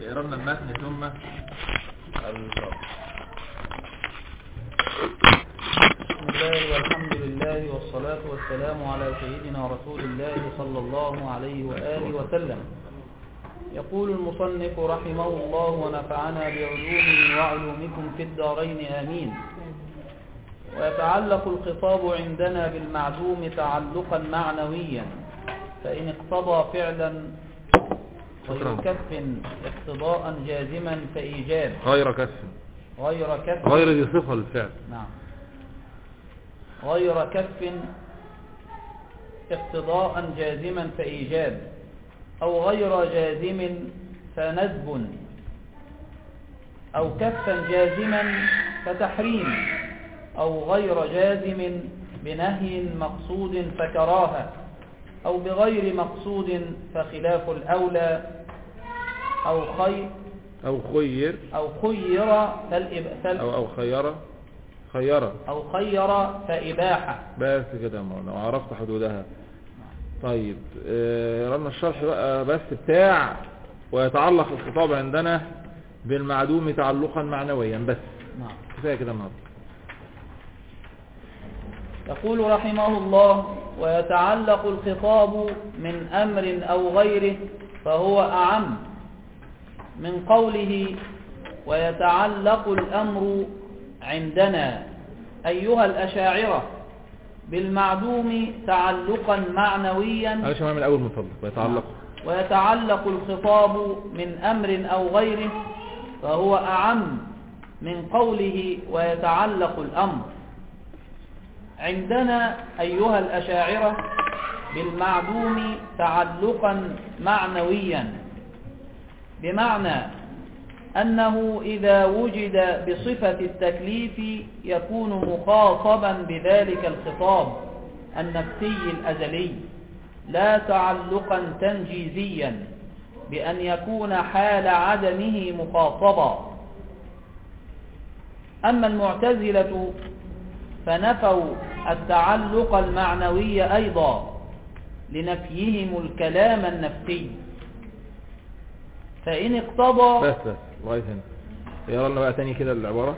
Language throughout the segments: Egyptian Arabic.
قررنا المتن ثم الشرح بسم الله والحمد لله والصلاة والسلام على سيدنا رسول الله صلى الله عليه وآله وسلم يقول المصنف رحمه الله ونفعنا بعلومه وعلومكم في الدارين آمين ويتعلق الخطاب عندنا بالمعدوم تعلقا معنويا فإن اقتضى فعلا غير كف اقتضاء جازما فإيجاب غير كف غير كف غير دي صفة للفعل نعم غير كف اقتضاء جازما فإيجاب أو غير جازم فندب أو كفا جازما فتحريم أو غير جازم بنهي مقصود فكراهة أو بغير مقصود فخلاف الأولى أو خير او خير أو خير فالإب... فال... او او خير خير أو خير فإباحة بس كده يا مولانا وعرفت حدودها طيب آه، رنا الشرح بقى بس بتاع ويتعلق الخطاب عندنا بالمعدوم تعلقا معنويا بس نعم كفايه كده النهارده يقول رحمه الله ويتعلق الخطاب من أمر أو غيره فهو أعم من قوله ويتعلق الأمر عندنا أيها الأشاعرة بالمعدوم تعلقا معنويا معلش من الاول من فضلك ويتعلق ويتعلق الخطاب من أمر أو غيره فهو أعم من قوله ويتعلق الأمر عندنا أيها الأشاعرة بالمعدوم تعلقا معنويا بمعنى أنه إذا وجد بصفة التكليف يكون مخاطبا بذلك الخطاب النفسي الأزلي لا تعلقا تنجيزيا بأن يكون حال عدمه مخاطبا أما المعتزلة فنفوا التعلق المعنوي أيضا لنفيهم الكلام النفسي فإن اقتضى بس بس لغايه هنا يلا لنا بقى تاني كده العباره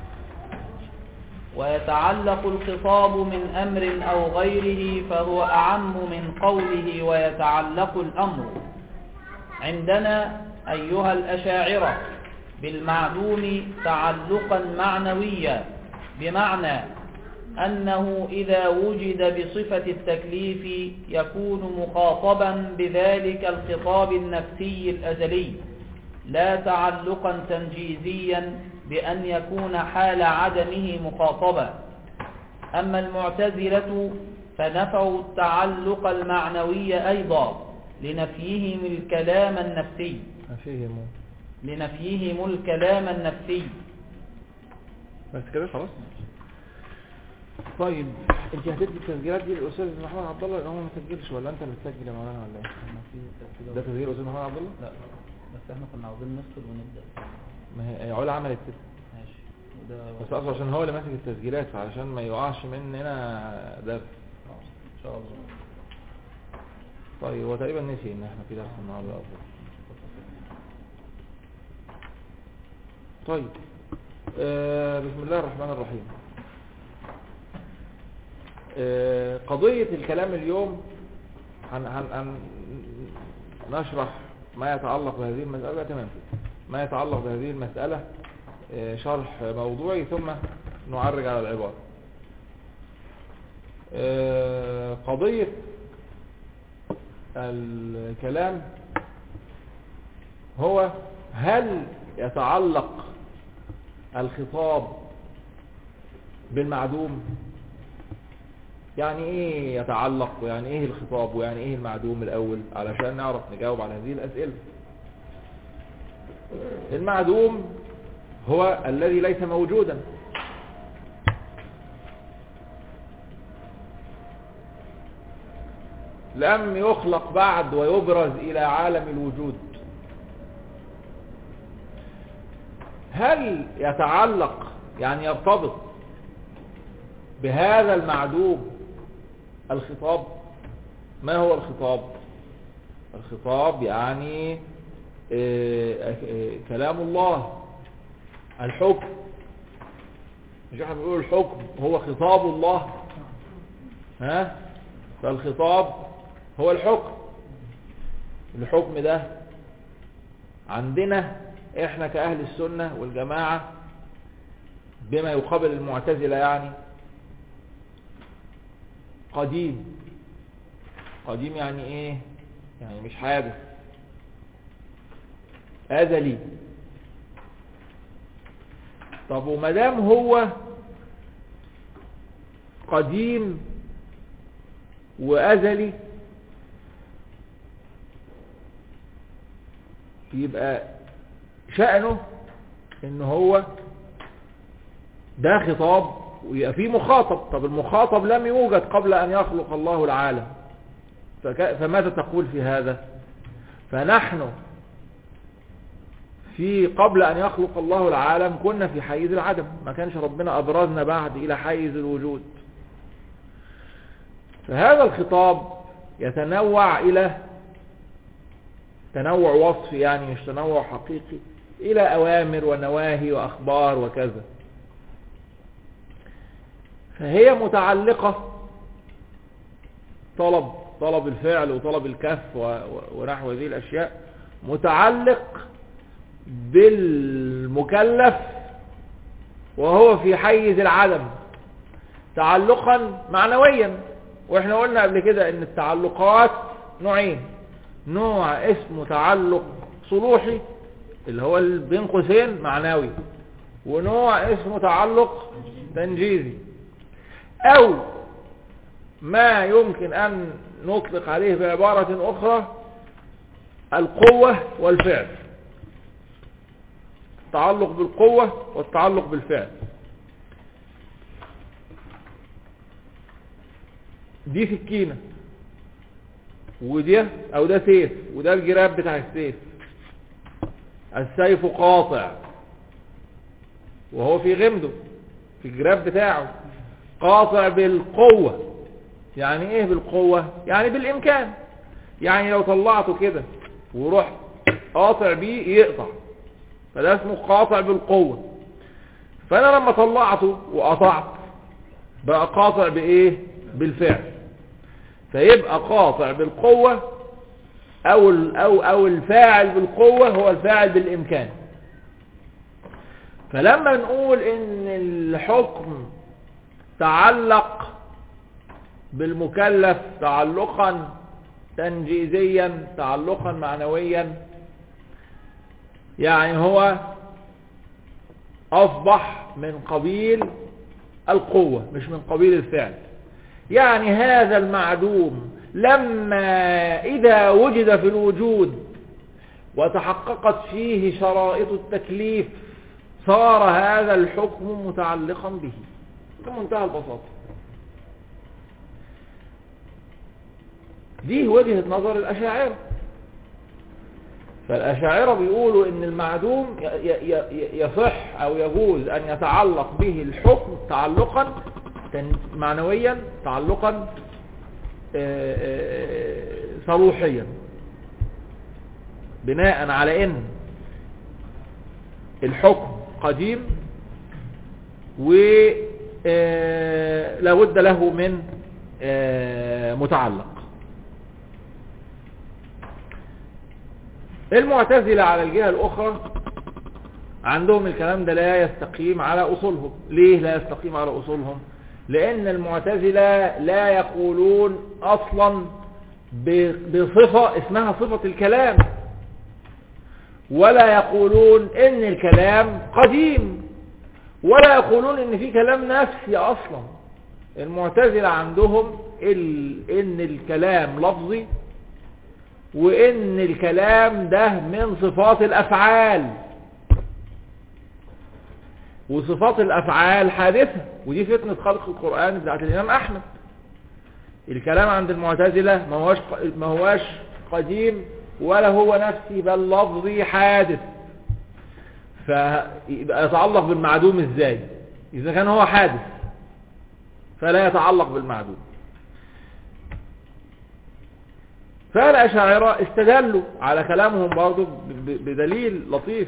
ويتعلق الخطاب من أمر أو غيره فهو أعم من قوله ويتعلق الأمر عندنا أيها الأشاعرة بالمعدوم تعلقا معنويا بمعنى أنه إذا وجد بصفة التكليف يكون مخاطبا بذلك الخطاب النفسي الأزلي لا تعلقا تنجيزيا بأن يكون حال عدمه مخاطبا أما المعتزلة فنفوا التعلق المعنوي أيضا لنفيهم الكلام النفسي فيهم لنفيهم الكلام النفسي بس كده خلاص طيب انت هتدي التسجيلات دي للاستاذ محمد عبد الله لان هو ما سجلش ولا انت اللي بتسجل يا مولانا ولا ايه ده تسجيل الاستاذ محمد عبد الله لا بس احنا كنا عاوزين ندخل ونبدأ ما هي علا عملت كده ماشي وده بس اصلا عشان هو اللي ماسك التسجيلات فعشان ما يقعش مننا درس خلاص ان شاء الله طيب هو تقريبا نسي ان احنا في درس النهارده أو كده. طيب آه بسم الله الرحمن الرحيم آه قضية الكلام اليوم هن هن هن نشرح ما يتعلق بهذه المسألة تمام ما يتعلق بهذه المسألة آه شرح موضوعي ثم نعرج على العبارة آه قضية الكلام هو هل يتعلق الخطاب بالمعدوم يعني ايه يتعلق ويعني ايه الخطاب ويعني ايه المعدوم الاول علشان نعرف نجاوب على هذه الاسئلة المعدوم هو الذي ليس موجودا لم يخلق بعد ويبرز الى عالم الوجود هل يتعلق يعني يرتبط بهذا المعدوم الخطاب ما هو الخطاب الخطاب يعني آه، آه، كلام الله الحكم مش احنا بنقول الحكم هو خطاب الله ها فالخطاب هو الحكم الحكم ده عندنا احنا كأهل السنة والجماعة بما يقابل المعتزلة يعني قديم قديم يعني ايه يعني مش حادث ازلي طب ومدام هو قديم وازلي يبقى شأنه ان هو ده خطاب ويبقى فيه مخاطب طب المخاطب لم يوجد قبل ان يخلق الله العالم فك... فماذا تقول في هذا فنحن في قبل ان يخلق الله العالم كنا في حيز العدم ما كانش ربنا ابرزنا بعد الى حيز الوجود فهذا الخطاب يتنوع الى تنوع وصفي يعني مش تنوع حقيقي الى اوامر ونواهي واخبار وكذا فهي متعلقة طلب طلب الفعل وطلب الكف و- و- ونحو هذه الاشياء متعلق بالمكلف وهو في حيز العدم تعلقا معنويا واحنا قلنا قبل كده ان التعلقات نوعين نوع اسمه تعلق صلوحي اللي هو ال- بين قوسين معنوي ونوع اسمه تعلق تنجيزي او ما يمكن ان نطلق عليه بعبارة اخرى القوة والفعل التعلق بالقوة والتعلق بالفعل دي سكينة ودي او ده سيف وده الجراب بتاع السيف السيف قاطع وهو في غمده في الجراب بتاعه قاطع بالقوة يعني ايه بالقوة يعني بالامكان يعني لو طلعته كده ورحت قاطع بيه يقطع فده اسمه قاطع بالقوة فانا لما طلعته وقطعت بقى قاطع بايه بالفعل فيبقى قاطع بالقوة او ال- او او الفاعل بالقوة هو الفاعل بالامكان فلما نقول ان الحكم تعلق بالمكلف تعلقا تنجيزيا تعلقا معنويا يعني هو اصبح من قبيل القوة مش من قبيل الفعل يعني هذا المعدوم لما اذا وجد في الوجود وتحققت فيه شرائط التكليف صار هذا الحكم متعلقا به بمنتهى البساطة دي وجهة نظر الأشاعرة فالأشاعرة بيقولوا إن المعدوم ي- ي- ي- يصح أو يجوز أن يتعلق به الحكم تعلقا تن- معنويا تعلقا آه، آه، صلوحيا بناء على إن الحكم قديم ولابد له من آه، متعلق المعتزلة على الجهة الأخرى عندهم الكلام ده لا يستقيم على أصولهم ليه لا يستقيم على أصولهم لأن المعتزلة لا يقولون أصلا ب- بصفة اسمها صفة الكلام ولا يقولون ان الكلام قديم ولا يقولون ان في كلام نفسي اصلا المعتزلة عندهم ال... ان الكلام لفظي وان الكلام ده من صفات الافعال وصفات الافعال حادثة ودي فتنة خلق القرآن بتاعت الامام احمد الكلام عند المعتزلة ما هوش ما هوش قديم ولا هو نفسي بل لفظي حادث فيبقى يتعلق بالمعدوم ازاي اذا كان هو حادث فلا يتعلق بالمعدوم فالأشاعرة استدلوا على كلامهم برضو ب- ب- بدليل لطيف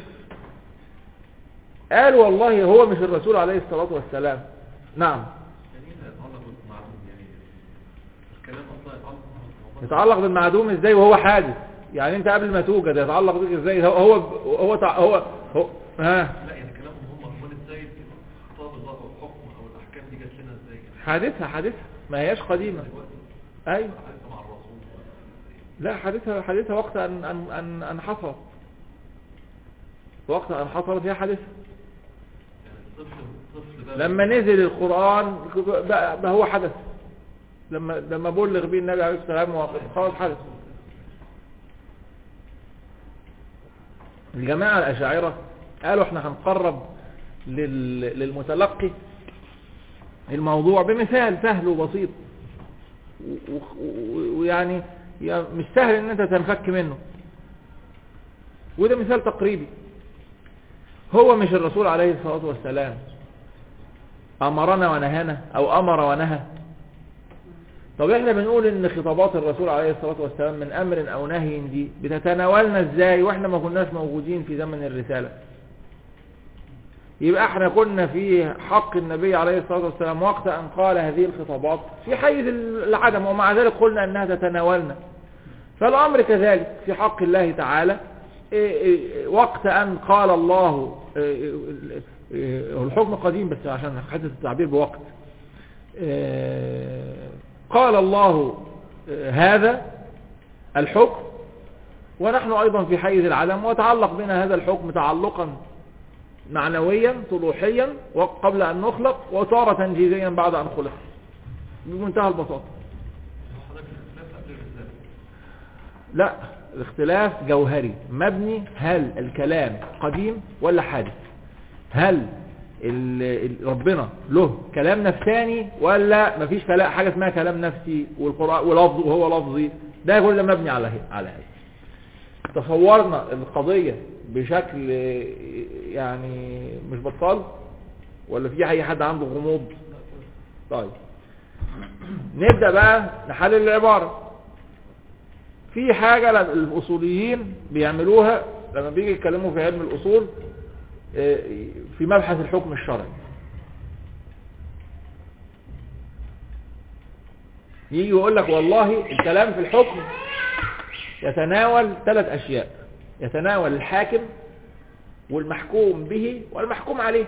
قالوا والله هو مش الرسول عليه الصلاة والسلام نعم يعني ايه يتعلق بالمعلوم يعني الكلام اصلا يتعلق يتعلق بالمعدوم ازاي وهو حادث يعني انت قبل ما توجد يتعلق بك ازاي هو هو هو تع- هو, هو ها لا يعني كلامهم هم امال ازاي خطاب الله او الحكم او الاحكام دي جت لنا ازاي يعني حادثة حادثة ما هياش قديمة دلوقتي ايوه حتى مع الرسول لا حادثة حادثة وقت ان ان ان, أن حصلت وقت ان حصلت هي حادثة يعني الطفل الطفل بقى لما نزل القرآن بقى, بقى هو حدث لما لما بلغ به النبي عليه الصلاة والسلام خلاص حدث الجماعة الأشاعرة قالوا احنا هنقرب لل... للمتلقي الموضوع بمثال سهل وبسيط و- و- و- ويعني يعني مش سهل ان انت تنفك منه وده مثال تقريبي هو مش الرسول عليه الصلاة والسلام أمرنا ونهانا أو أمر ونهى طب احنا بنقول ان خطابات الرسول عليه الصلاة والسلام من أمر أو نهي دي بتتناولنا ازاي واحنا ما كناش موجودين في زمن الرسالة يبقى احنا كنا في حق النبي عليه الصلاة والسلام وقت أن قال هذه الخطابات في حيز العدم ومع ذلك قلنا أنها تتناولنا فالأمر كذلك في حق الله تعالى إيه إيه وقت أن قال الله إيه إيه هو الحكم قديم بس عشان حدث التعبير بوقت إيه قال الله إيه هذا الحكم ونحن أيضا في حيز العدم وتعلق بنا هذا الحكم تعلقا معنويا طروحيا وقبل أن نخلق وصار تنجيزيا بعد أن خلق بمنتهى البساطة هو حضرتك الاختلاف قبل الرسالة لا الاختلاف جوهري مبني هل الكلام قديم ولا حادث هل ال- ال- ربنا له كلام نفساني ولا مفيش كلام حاجة اسمها كلام نفسي والقرآن ولفظ وهو لفظي ده كل ده مبني على هي- على هذا تصورنا القضية بشكل يعني مش بطال ولا في اي حد عنده غموض طيب نبدأ بقى نحلل العبارة في حاجة ل- الأصوليين بيعملوها لما بيجي يتكلموا في علم الأصول آه، في مبحث الحكم الشرعي يجي يقول لك والله الكلام في الحكم يتناول ثلاث أشياء يتناول الحاكم والمحكوم به والمحكوم عليه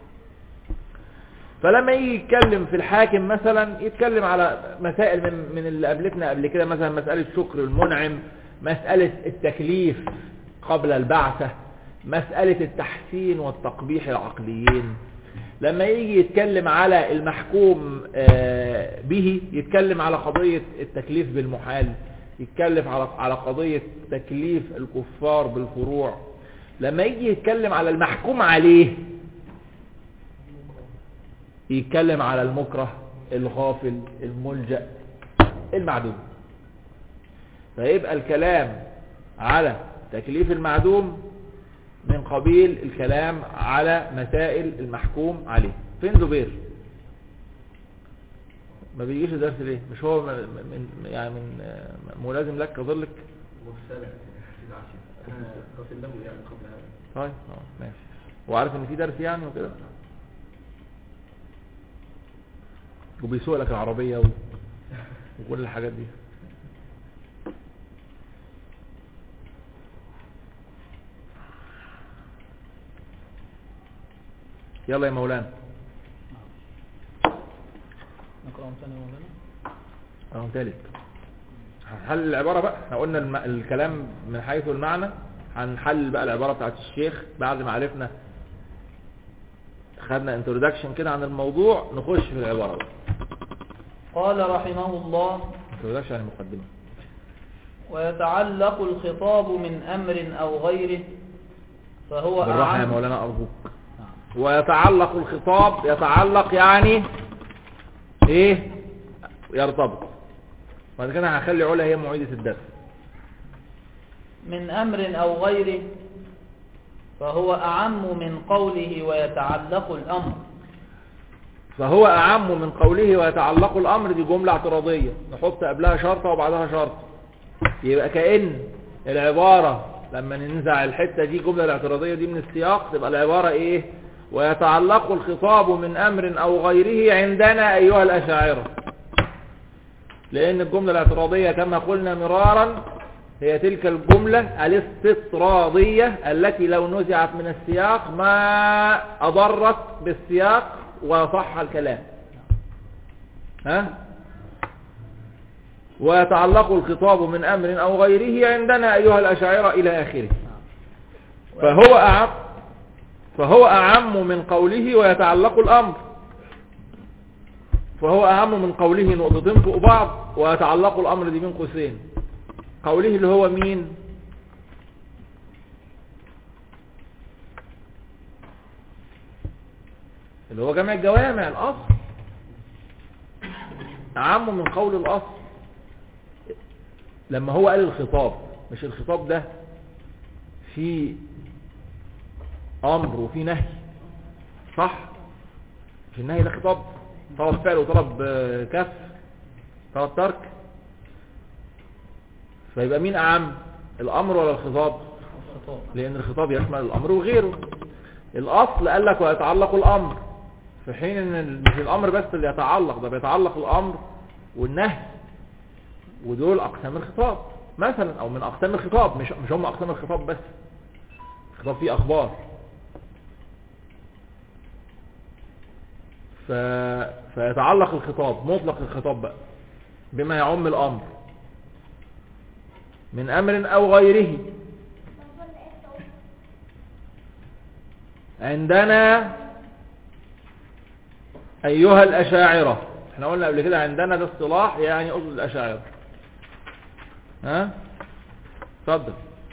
فلما يجي يتكلم في الحاكم مثلا يتكلم على مسائل من, من اللي قابلتنا قبل كده مثلا مسألة شكر المنعم مسألة التكليف قبل البعثة مسألة التحسين والتقبيح العقليين لما يجي يتكلم على المحكوم آه، به يتكلم على قضية التكليف بالمحال يتكلم على على قضية تكليف الكفار بالفروع لما يجي يتكلم على المحكوم عليه يتكلم على المكره الغافل الملجأ المعدوم فيبقى الكلام على تكليف المعدوم من قبيل الكلام على مسائل المحكوم عليه فين زبير ما بيجيش الدرس ليه مش هو من من- يعني من آه، ملازم لك كظلك مرسلة سيد عشر أنا قاسم له يعني قبل هذا طيب اه ماشي وعارف ان في درس يعني وكده وبيسوق لك العربية و... وكل الحاجات دي يلا يا مولانا نقرأهم ثاني يا مولانا اهو تالت هنحلل العبارة بقى احنا قلنا الم... الكلام من حيث المعنى هنحلل بقى العبارة بتاعت الشيخ بعد ما عرفنا خدنا انترودكشن كده عن الموضوع نخش في العبارة بقى قال رحمه الله انترودكشن يعني مقدمة ويتعلق الخطاب من أمر أو غيره فهو بالراحة يا أعم مولانا أرجوك نعم. ويتعلق الخطاب يتعلق يعني ايه يرتبط بعد كده هخلي علا هي معيدة الدرس من أمر أو غيره فهو أعم من قوله ويتعلق الأمر فهو أعم من قوله ويتعلق الأمر دي جملة اعتراضية نحط قبلها شرطة وبعدها شرط يبقى كأن العبارة لما ننزع الحتة دي الجملة الاعتراضية دي من السياق تبقى العبارة ايه ويتعلق الخطاب من امر او غيره عندنا ايها الاشاعرة لان الجملة الاعتراضية كما قلنا مرارا هي تلك الجملة الاستطرادية التي لو نزعت من السياق ما اضرت بالسياق وصح الكلام ها ويتعلق الخطاب من امر او غيره عندنا ايها الاشاعرة الى اخره فهو اعم فهو اعم من قوله ويتعلق الامر فهو اعم من قوله نقطتين فوق بعض ويتعلق الامر دي بين قوسين قوله اللي هو مين اللي هو جمع الجوامع الاصل اعم من قول الاصل لما هو قال الخطاب مش الخطاب ده في امر وفي نهي صح مش النهي ده خطاب طلب فعل وطلب آه، كف طلب ترك فيبقى مين اعم الامر ولا الخطاب الخطاب لان الخطاب يشمل الامر وغيره الاصل قال لك ويتعلق الامر في حين ان ال- مش الامر بس اللي يتعلق ده بيتعلق الامر والنهي ودول اقسام الخطاب مثلا او من اقسام الخطاب مش مش هم اقسام الخطاب بس الخطاب فيه اخبار ف... فيتعلق الخطاب مطلق الخطاب بقى بما يعم الامر من امر او غيره عندنا ايها الاشاعرة احنا قلنا قبل كده عندنا ده اصطلاح يعني اصل الاشاعرة ها اتفضل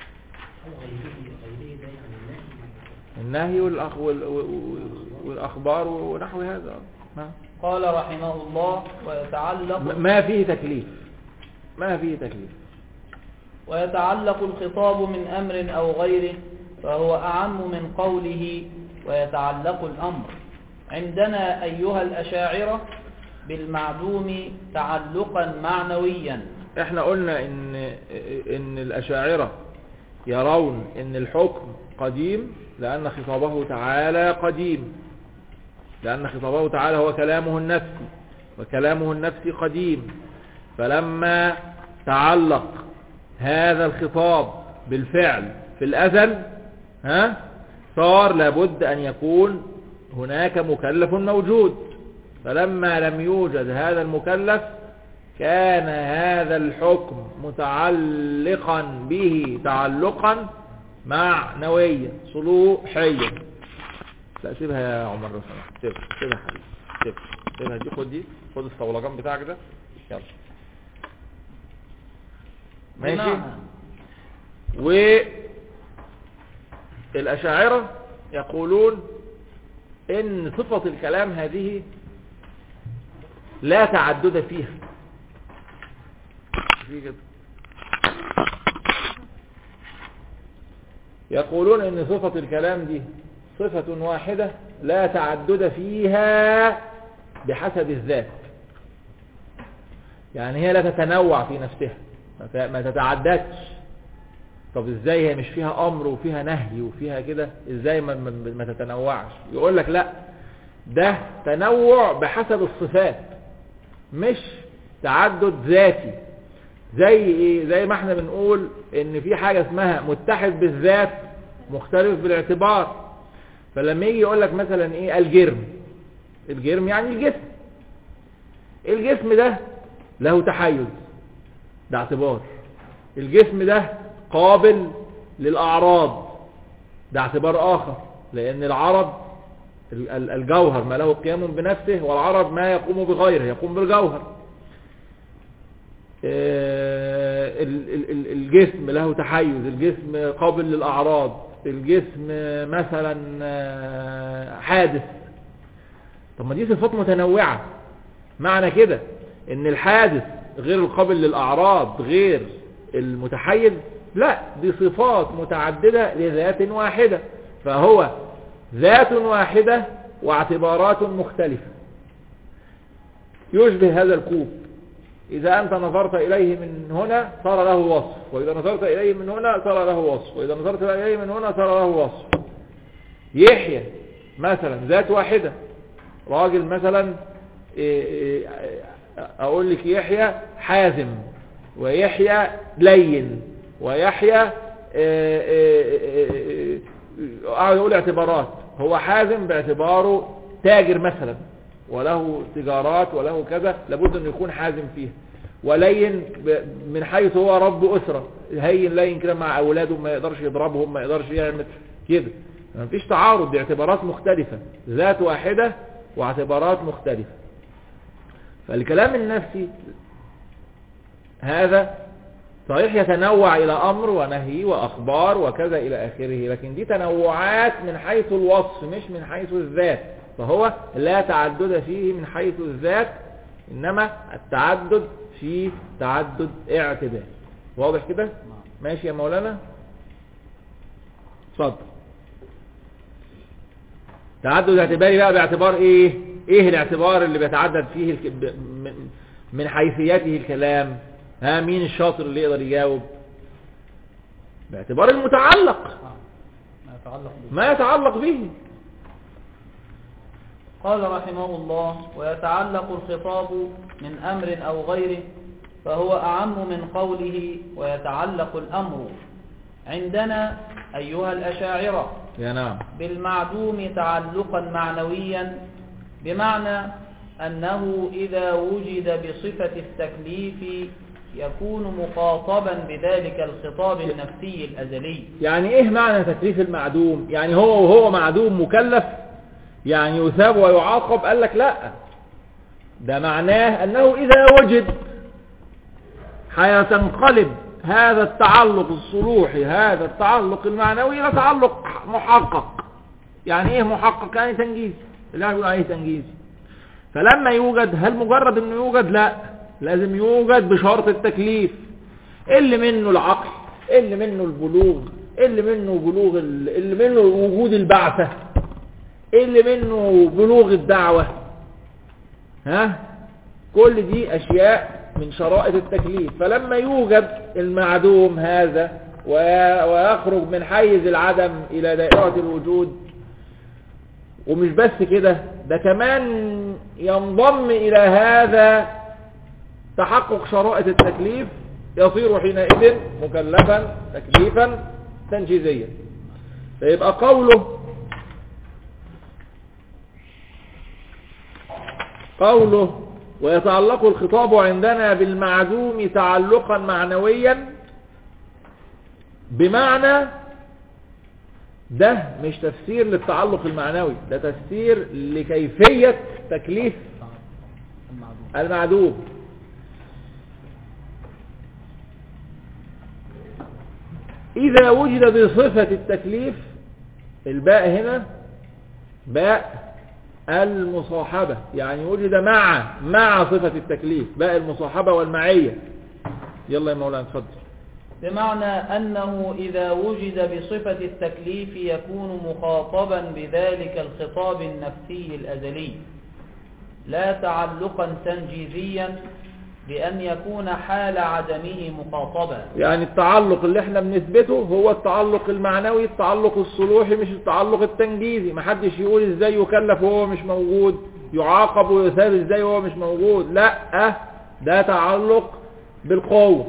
النهي والأخ وال... وال- والاخبار ونحو هذا ها. قال رحمه الله ويتعلق م- ما فيه تكليف ما فيه تكليف ويتعلق الخطاب من أمر أو غيره فهو أعم من قوله ويتعلق الأمر عندنا أيها الأشاعرة بالمعدوم تعلقا معنويا احنا قلنا ان ان الاشاعرة يرون ان الحكم قديم لان خطابه تعالى قديم لان خطابه تعالى هو كلامه النفسي وكلامه النفسي قديم فلما تعلق هذا الخطاب بالفعل في الازل ها صار لابد ان يكون هناك مكلف موجود فلما لم يوجد هذا المكلف كان هذا الحكم متعلقا به تعلقا معنويا صلوحيا لا سيبها يا عمر لو سمحت سيبها سيبها يا حبيبي سيبها سيبها دي خد دي خد الصولجان بتاعك ده يلا ماشي بمعنى والأشاعرة يقولون ان صفة الكلام هذه لا تعدد فيها في كده. يقولون ان صفة الكلام دي صفة واحدة لا تعدد فيها بحسب الذات يعني هي لا تتنوع في نفسها ما ت- ما تتعددش طب ازاي هي مش فيها امر وفيها نهي وفيها كده ازاي ما, ما, ما تتنوعش يقول لك لا ده تنوع بحسب الصفات مش تعدد ذاتي زي ايه زي ما احنا بنقول ان في حاجة اسمها متحد بالذات مختلف بالاعتبار فلما يجي يقول لك مثلا ايه الجرم الجرم يعني الجسم الجسم ده له تحيز ده اعتبار الجسم ده قابل للأعراض ده اعتبار آخر لأن العرض ال- ال- الجوهر ما له قيام بنفسه والعرض ما يقوم بغيره يقوم بالجوهر آه، ال- ال- ال- الجسم له تحيز الجسم قابل للأعراض الجسم مثلا آه، حادث طب ما دي صفات متنوعة معنى كده ان الحادث غير القابل للأعراض غير المتحيز لا دي صفات متعددة لذات واحدة فهو ذات واحدة واعتبارات مختلفة يشبه هذا الكوب إذا أنت نظرت إليه من هنا صار له وصف وإذا نظرت إليه من هنا صار له وصف وإذا نظرت إليه من هنا صار له وصف يحيى مثلا ذات واحدة راجل مثلا إيه إيه أقول لك يحيى حازم ويحيى لين ويحيى إيه إيه إيه أقعد أقول اعتبارات هو حازم باعتباره تاجر مثلا وله تجارات وله كذا لابد أن يكون حازم فيها ولين ب- من حيث هو رب أسرة هين لين كده مع أولاده ما يقدرش يضربهم ما يقدرش يعمل كده ما فيش تعارض دي اعتبارات مختلفة ذات واحدة واعتبارات مختلفة فالكلام النفسي هذا صحيح يتنوع إلى أمر ونهي وأخبار وكذا إلى آخره لكن دي تنوعات من حيث الوصف مش من حيث الذات فهو لا تعدد فيه من حيث الذات إنما التعدد فيه تعدد اعتبار واضح كده ماشي يا مولانا اتفضل تعدد اعتباري بقى باعتبار ايه ايه الاعتبار اللي بيتعدد فيه الك... ب... من- من حيثيته الكلام ها مين الشاطر اللي يقدر يجاوب باعتبار المتعلق آه. ما يتعلق به ما يتعلق به قال رحمه الله ويتعلق الخطاب من أمر أو غيره فهو أعم من قوله ويتعلق الأمر عندنا أيها الأشاعرة يا نعم بالمعدوم تعلقا معنويا بمعنى أنه إذا وجد بصفة التكليف يكون مخاطبا بذلك الخطاب النفسي الأزلي يعني ايه معنى تكليف المعدوم يعني هو وهو معدوم مكلف يعني يثاب ويعاقب قال لك لا ده معناه انه اذا وجد هيتنقلب هذا التعلق الصلوحي هذا التعلق المعنوي الى تعلق محقق يعني ايه محقق يعني تنجيزي اللي احنا بنقول عليه تنجيزي فلما يوجد هل مجرد انه يوجد لا لازم يوجد بشرط التكليف اللي منه العقل اللي منه البلوغ اللي منه بلوغ ال- اللي منه وجود البعثة اللي منه بلوغ الدعوة ها كل دي اشياء من شرائط التكليف فلما يوجد المعدوم هذا وي- ويخرج من حيز العدم الى دائرة الوجود ومش بس كده ده كمان ينضم الى هذا تحقق شرائط التكليف يصير حينئذ مكلفا تكليفا تنجيزيا فيبقى قوله قوله ويتعلق الخطاب عندنا بالمعدوم تعلقا معنويا بمعنى ده مش تفسير للتعلق المعنوي ده تفسير لكيفية تكليف المعدوم المعدوم إذا وجد بصفة التكليف الباء هنا باء المصاحبة يعني وجد مع مع صفة التكليف باء المصاحبة والمعية يلا يا مولانا اتفضل بمعنى أنه إذا وجد بصفة التكليف يكون مخاطبا بذلك الخطاب النفسي الأزلي لا تعلقا تنجيزيا بأن يكون حال عدمه مخاطبا يعني التعلق اللي احنا بنثبته هو التعلق المعنوي التعلق الصلوحي مش التعلق التنجيزي محدش يقول ازاي يكلف وهو مش موجود يعاقب ويثاب ازاي وهو مش موجود لا ده تعلق بالقوة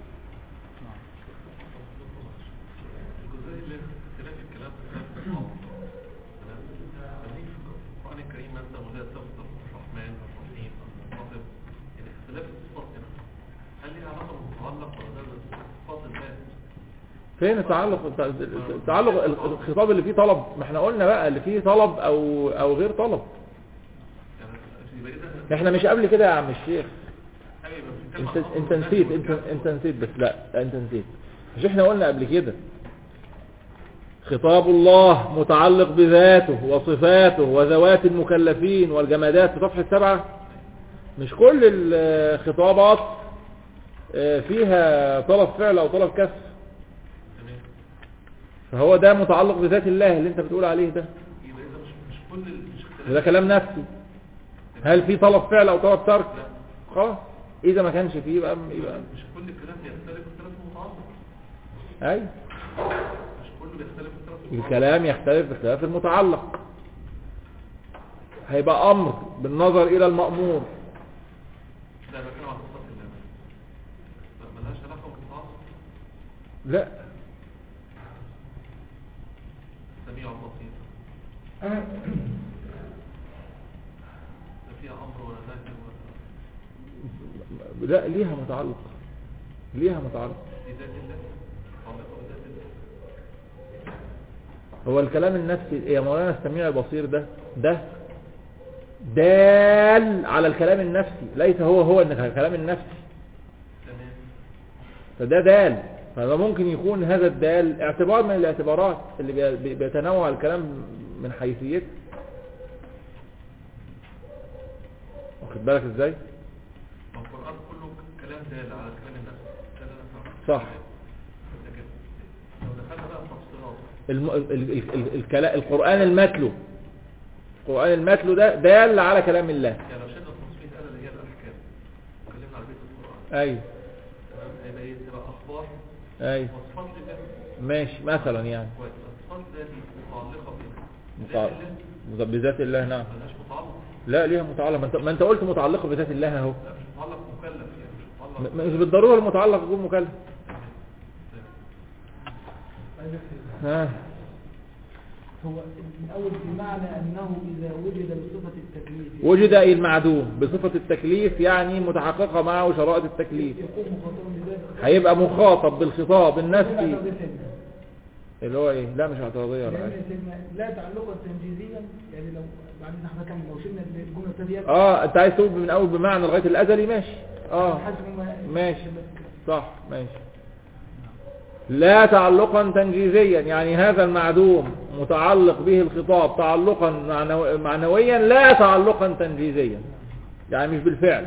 الجزئية اللي هي اختلاف الكلام في خلاف القول. تمام؟ فدي في القرآن الكريم مثلا وهي تفضل الرحمن الرحيم الرحيم يعني اختلاف الصفات هنا هل ليها علاقة بالمتعلق ولا ده صفات الذات؟ فين التعلق التعلق الخطاب اللي فيه طلب ما احنا قلنا بقى اللي فيه طلب او او غير طلب يعني يبقى إذا احنا مش قبل كده يا عم الشيخ أيوة بنتكلم انت عن انت أمر نسيت الذات انت والكلام. انت نسيت بس لا لا، انت نسيت مش احنا قلنا قبل كده خطاب الله متعلق بذاته وصفاته وذوات المكلفين والجمادات في صفحة سبعة مش كل الخطابات آه، فيها طلب فعل او طلب كسر تمام فهو ده متعلق بذات الله اللي انت بتقول عليه ده يبقى إذا مش مش كل ال- مش اختلاف وده كلام نفسي هل في طلب فعل او طلب ترك خلاص اذا ما كانش فيه يبقى يبقى مش كل الكلام يختلف اختلاف متعلق اي مش كله بيختلف اختلاف متعلق الكلام يختلف باختلاف المتعلق هيبقى امر بالنظر الى المأمور لا بتكلم عن صفات الله لا ملهاش علاقه بالمتعلق لا سميع بصير لا فيها امر ولا نهي ولا لا ليها متعلق ليها متعلق بذات الله متعلقه بذات الله هو الكلام النفسي يا مولانا السميع البصير ده ده دال على الكلام النفسي ليس هو هو ان الكلام النفسي تمام فده دال فده ممكن يكون هذا الدال اعتبار من الاعتبارات اللي بي- بي- بيتنوع الكلام من حيثيته واخد بالك ازاي ما القران كله كلام دال على كلام النفس ده اللي انا فاهمه صح لكن لو دخلنا بقى في تفصيلات الم... ال... ال... ال... الكلا... القرآن المتلو القرآن المتلو ده دال على كلام الله يعني لو شلنا التصفية قال اللي هي الاحكام اتكلمنا على بيت القران ايوه تمام هيبقى ايه تبقى اخبار ايوه وصفات لله ماشي مثلا يعني كويس الصفات الله دي متعلقه بذات متعلق الله بذات الله نعم ملهاش متعلق لا ليها متعلق ما انت, ما انت قلت متعلقة بذات الله اهو لا مش متعلق مكلف يعني مش م... متعلق مش بالضرورة المتعلق يكون مكلف ها هو الأول بمعنى أنه إذا وجد بصفة التكليف وجد أي المعدوم بصفة التكليف يعني متحققة معه شرائط التكليف يكون مخاطبا بذلك هيبقى مخاطب بالخطاب النفسي لا سيدنا اللي هو ايه لا مش اعتراضية ولا لأن حاجة سيدنا لا تعلقا تنجيزيا يعني لو بعدين احنا كم لو شلنا الجملة التالية اه انت عايز تقول من اول بمعنى لغاية الازلي ماشي اه حسب ما ماشي صح ماشي لا تعلقا تنجيزيا يعني هذا المعدوم متعلق به الخطاب تعلقا معنو- معنويا لا تعلقا تنجيزيا يعني مش بالفعل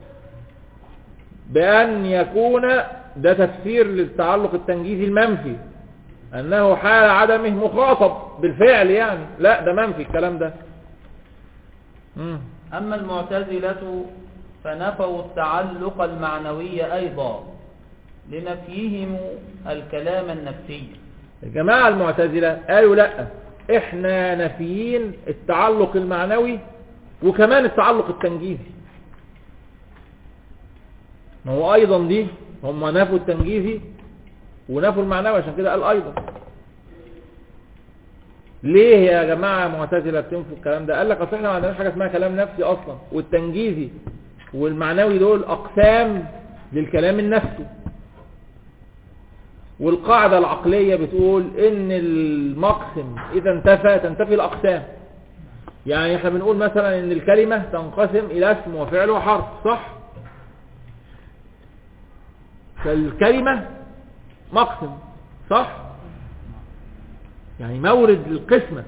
بأن يكون ده تفسير للتعلق التنجيزي المنفي أنه حال عدمه مخاطب بالفعل يعني لا ده منفي الكلام ده مم. أما المعتزلة فنفوا التعلق المعنوي أيضا لنفيهم الكلام النفسي الجماعة المعتزلة قالوا لا احنا نافيين التعلق المعنوي وكمان التعلق التنجيزي ما هو ايضا دي هم نفوا التنجيزي ونفوا المعنوي عشان كده قال ايضا ليه يا جماعة معتزلة بتنفوا الكلام ده قال لك اصل احنا ما عندناش حاجة اسمها كلام نفسي اصلا والتنجيزي والمعنوي دول اقسام للكلام النفسي والقاعدة العقلية بتقول ان المقسم اذا انتفى تنتفي الاقسام يعني احنا بنقول مثلا ان الكلمة تنقسم الى اسم وفعل وحرف صح فالكلمة مقسم صح يعني مورد القسمة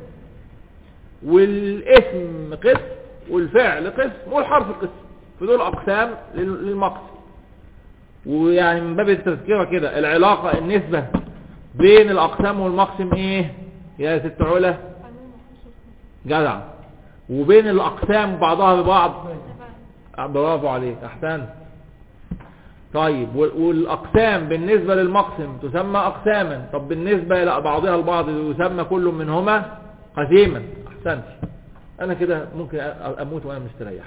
والاسم قسم والفعل قسم والحرف قسم فدول اقسام لل- للمقسم ويعني من باب التذكرة كده العلاقة النسبة بين الأقسام والمقسم إيه يا ست علا جدع وبين الأقسام بعضها ببعض برافو عليك أحسن طيب وال- والأقسام بالنسبة للمقسم تسمى أقساما طب بالنسبة إلى بعضها البعض يسمى كل منهما قسيما أحسنت أنا كده ممكن أ- أموت وأنا مستريح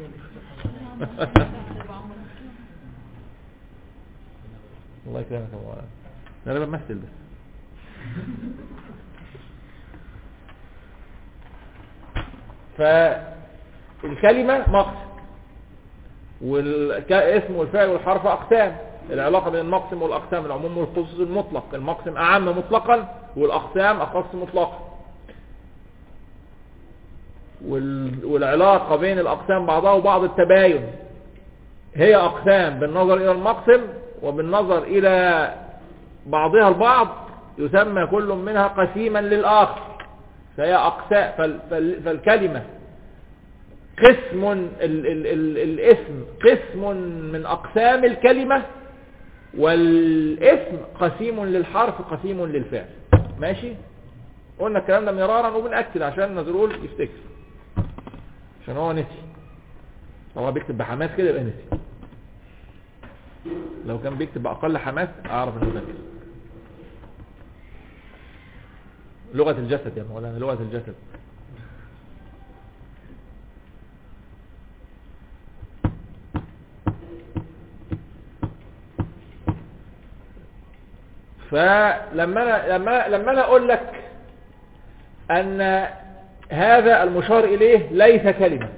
الله يكرمك يا مولانا ده انا بمثل بس فالكلمة مقسم والاسم والفعل والحرف أقسام العلاقة بين المقسم والأقسام العموم والخصوص المطلق المقسم أعم مطلقا والأقسام أخص مطلقا وال- والعلاقة بين الأقسام بعضها وبعض التباين هي أقسام بالنظر إلى المقسم وبالنظر إلى بعضها البعض يسمى كل منها قسيما للآخر فهي أقسام فال فال فالكلمة قسم ال ال ال الاسم قسم من أقسام الكلمة والاسم قسيم للحرف قسيم للفعل ماشي قلنا الكلام ده مرارا وبنأكد عشان نزرول يفتكر عشان هو نسي هو بيكتب بحماس كده يبقى نسي لو كان بيكتب بأقل حماس أعرف إنه ذاكر لغة الجسد يا مولانا لغة الجسد فلما انا لما لما انا اقول لك ان هذا المشار اليه ليس كلمة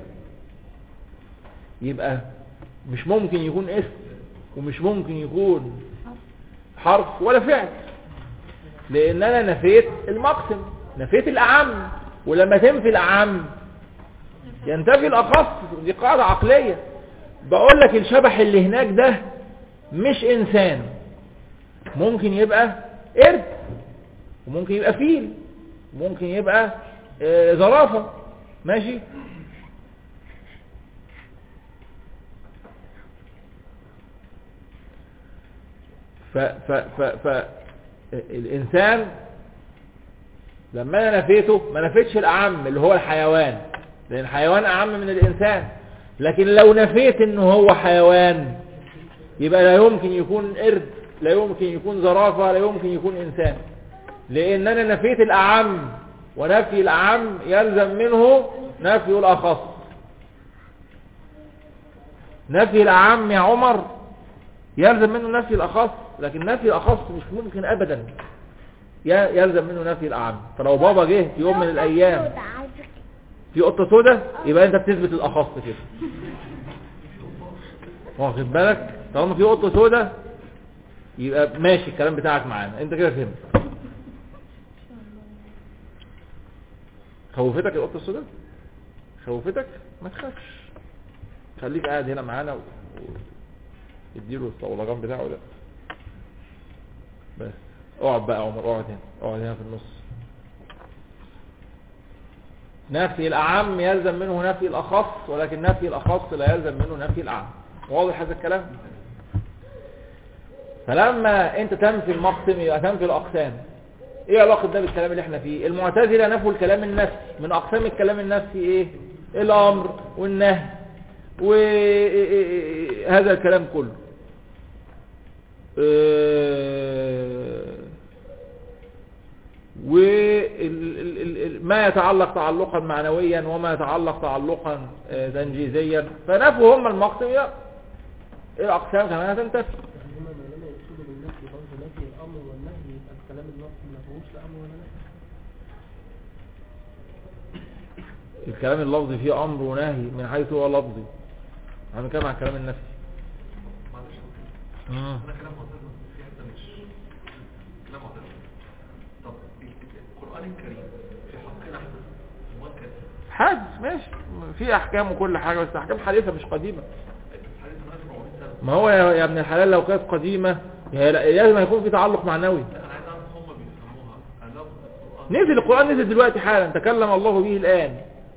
يبقى مش ممكن يكون اسم ومش ممكن يكون حرف ولا فعل لان انا نفيت المقسم نفيت الاعم ولما تنفي الاعم ينتفي الاخص دي قاعدة عقلية بقول لك الشبح اللي هناك ده مش انسان ممكن يبقى قرد وممكن يبقى فيل ممكن يبقى آه، زرافة ماشي ف ف ف ف الانسان لما انا نفيته ما نفيتش الاعم اللي هو الحيوان لان الحيوان اعم من الانسان لكن لو نفيت انه هو حيوان يبقى لا يمكن يكون قرد لا يمكن يكون زرافة لا يمكن يكون انسان لان انا نفيت الاعم ونفي الاعم يلزم منه نفي الاخص نفي الاعم يا عمر يلزم منه نفي الاخص لكن نفي الاخص مش ممكن ابدا ي- يلزم منه نفي الاعم فلو بابا جه في يوم من الايام في قطه سودا يبقى انت بتثبت الاخص كده واخد بالك طالما في قطه سودا يبقى ماشي الكلام بتاعك معانا انت كده فهمت خوفتك القطه السودا خوفتك ما تخافش خليك قاعد هنا معانا و... و... اديله الصولجان بتاعه ده بس اقعد بقى يا عمر اقعد هنا اقعد هنا في النص نفي الأعم يلزم منه نفي الأخص ولكن نفي الأخص لا يلزم منه نفي الأعم واضح هذا الكلام فلما انت تنفي المقسم يبقى تنفي الأقسام ايه علاقة ده بالكلام اللي احنا فيه المعتزلة نفوا الكلام النفسي من أقسام الكلام النفسي ايه الأمر والنهي وهذا الكلام كله وما يتعلق تعلقا معنويا وما يتعلق تعلقا آه، تنجيزيا فنفوا هم المقسم يبقى الأقسام كمان هتنتفي هما مولانا يقصدوا بالنفي برضه نفي الامر والنهي يبقى الكلام النص ما فيهوش لا امر ولا نهي الكلام اللفظي فيه أمر ونهي من حيث هو لفظي احنا بنتكلم عن الكلام النفسي معلش مم. انا كلام معتزله في حته مش كلام معتزله طب القران الكريم في حقنا احنا مؤكد حادث ماشي في أحكام وكل حاجة بس أحكام حديثة مش قديمة حديث من 1400 سنه ما هو يا يا ابن الحلال لو كانت قديمة هي لا- لازم يكون في تعلق معنوي لا انا عايز اعرف هم بيفهموها انا لو القران نزل القرآن نزل دلوقتي حالا تكلم الله به الآن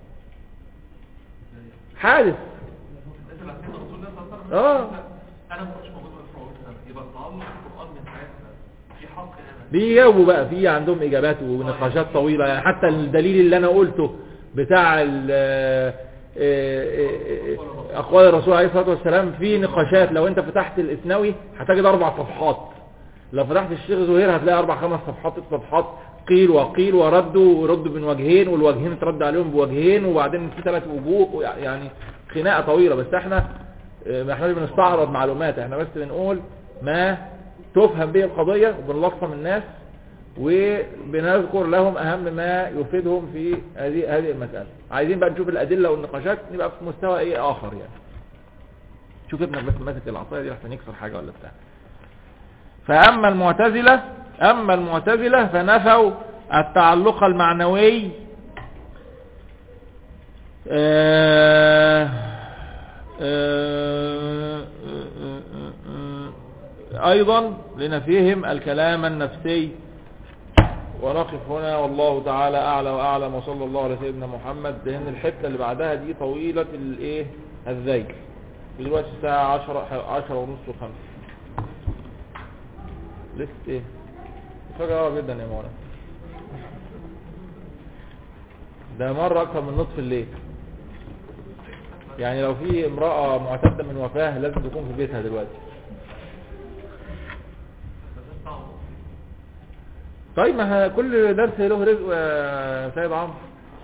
حادث نزل على سيدنا رسول الله صلى الله عليه وسلم اه انا ما كنتش موجود من 1400 سنه يبقى تعلق القران من ساعتها في حق انا بيجاوبوا بقى في عندهم إجابات ونقاشات طويلة يعني حتى الدليل اللي أنا قلته بتاع ال- آه، آه، آه، أقوال الرسول عليه الصلاة والسلام في نقاشات لو أنت فتحت الإسنوي هتجد أربع صفحات لو فتحت الشيخ زهير هتلاقي أربع خمس صفحات ست صفحات قيل وقيل وردوا وردوا من وجهين والوجهين اترد عليهم بوجهين وبعدين في ثلاث وجوه يعني خناقة طويلة بس احنا اه، احنا مش بنستعرض معلومات احنا بس بنقول ما تفهم به القضية وبنلصم الناس وبنذكر لهم اهم ما يفيدهم في هذه هذه المسألة عايزين بقى نشوف الادلة والنقاشات نبقى في مستوى ايه اخر يعني شوف ابنك بس ماسك العصاية دي عشان يكسر حاجة ولا بتاع فأما المعتزلة أما المعتزلة فنفوا التعلق المعنوي آه، آه، آه، أيضا لنفيهم الكلام النفسي ونقف هنا والله تعالى أعلى وأعلم وصلى الله على سيدنا محمد لأن الحتة اللي بعدها دي طويلة الإيه الذيل دلوقتي الساعة عشرة عشرة ونص وخمسة لسه ايه فجأة قرب جدا يا مولانا ده مرة أكثر من نصف الليل يعني لو في امرأة معتدة من وفاة لازم تكون في بيتها دلوقتي طيب ما ه- كل درس له رزق يا سيد عمرو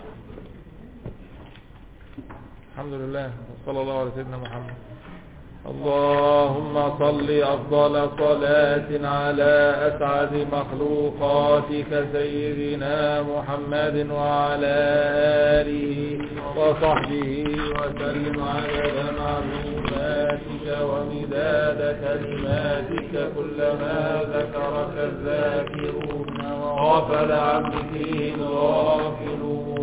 الحمد لله صلى الله على سيدنا محمد اللهم صل أفضل صلاة على أسعد مخلوقاتك سيدنا محمد وعلى آله وصحبه وسلم عدد معلوماتك ومداد كلماتك كلما ذكرك الذاكرون وغفل عن ذكره الغافلون